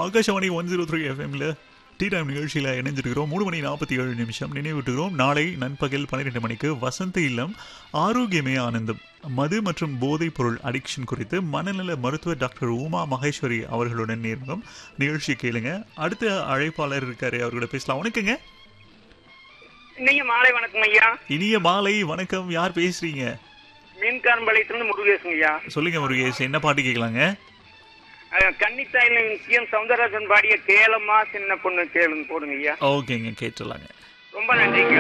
Akashvani one zero three எஃப்எம்ல tea time நிகழ்ச்சியில் இணைஞ்சிருக்கிறோம் மூணு மணி நாற்பத்தி ஏழு நிமிஷம் நினைவிட்டுகிறோம் நாளை நண்பகல் பன்னிரெண்டு மணிக்கு வசந்த இல்லம் ஆரோக்கியமே ஆனந்தம் மது மற்றும் போதைப் பொருள் அடிக்ஷன் குறித்து மனநல மருத்துவர் டாக்டர் உமா மகேஸ்வரி அவர்களுடன் நேர்முகம் நிகழ்ச்சி கேளுங்க அடுத்த அழைப்பாளர் இருக்காரு அவர்கிட்ட பேசலாம் வணக்கங்க இன்னைக்கு மாலை வணக்கம் ஐயா இனிய மாலை வணக்கம் யார் பேசுறீங்க மீன்காரம்பாளையத்திலிருந்து முருகேசன் ஐயா சொல்லுங்க முருகேஷ் என்ன பாட்டு கேட்கலாங்க அஹ், கன்னித்தாயில சி எம் சவுந்தரராஜன் பாடிய கேளம்மா சின்ன பொண்ணு கேளுன்னு போடுங்க ஐயா ஓகேங்க கேட்டுடலாங்க ரொம்ப நன்றிங்க